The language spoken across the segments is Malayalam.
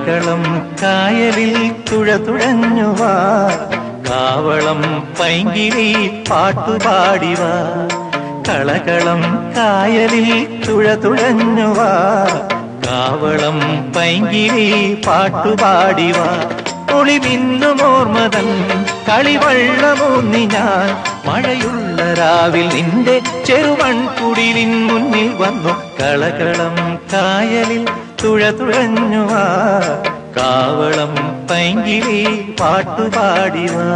കളകളം കായലിൽ തുഴ തുഴഞ്ഞുവാ കാവളം പൈങ്കിളി പാട്ടുപാടിവാ കളകളം കായലിൽ തുഴ തുഴഞ്ഞുവാ കാവളം പൈങ്കിളി പാട്ടുപാടിവാ ഒളി മിന്നുമോർമതൻ കളിവള്ളമൂന്നി ഞാൻ മഴയുള്ള രാവിൽ നിന്റെ ചെറുവൺ കുടിലിൻ മുന്നിൽ വന്നു കളകളം കായലിൽ തുഴ തുഴഞ്ഞുവാ കാവളം പൈങ്കിളി പാട്ടുപാടിവാ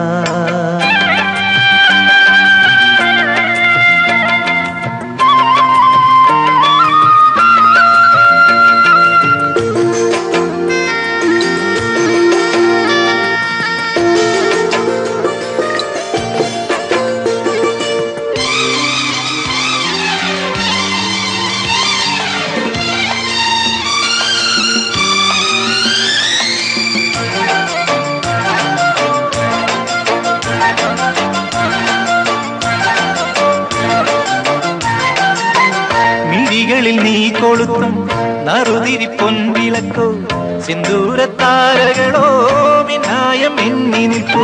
മിഴികളിൽ നീ കൊളുത്തും നറുതിരി പൊൻവിളക്കോ സിന്ദൂരത്താരകളോ മിന്നായം എണ്ണി നിൽപ്പൂ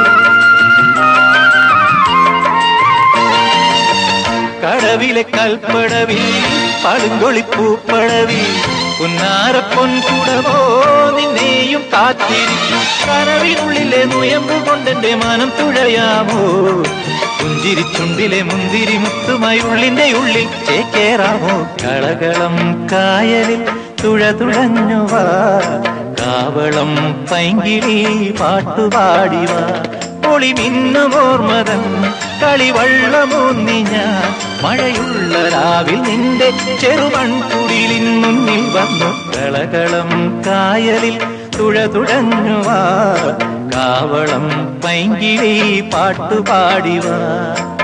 കടവിലെ കൽപ്പടവിൽ പളുങ്കൊളിപ്പൂപ്പടവിൽ പുന്നാര പൊൻകുടമോ നിന്നെയും കാത്തിരിക്കും കനവിനുള്ളിലെ നുയമ്പ് കൊണ്ടെന്റെ മനം തുഴയാമോ പുഞ്ചിരിച്ചുണ്ടിലെ മുന്തിരി മുത്തുമായി ഉള്ളിന്റെ ഉള്ളിൽ ചേക്കേറാമോ കളകളം കായലിൽ തുഴ തുഴഞ്ഞുവാ കാവളം പൈങ്കിളി പാട്ടുപാടിവാ ഒളി മിന്നുമോർമതൻ കളിവള്ളമൂന്നി ഞാൻ മഴയുള്ള രാവിൽ നിന്റെ ചെറുമൺകുടിലിൻ മുന്നിൽ വന്നു കളകളം കായലിൽ തുഴ തുഴഞ്ഞുവാ കാവളം പൈങ്കിളി പാട്ടുപാടിവാ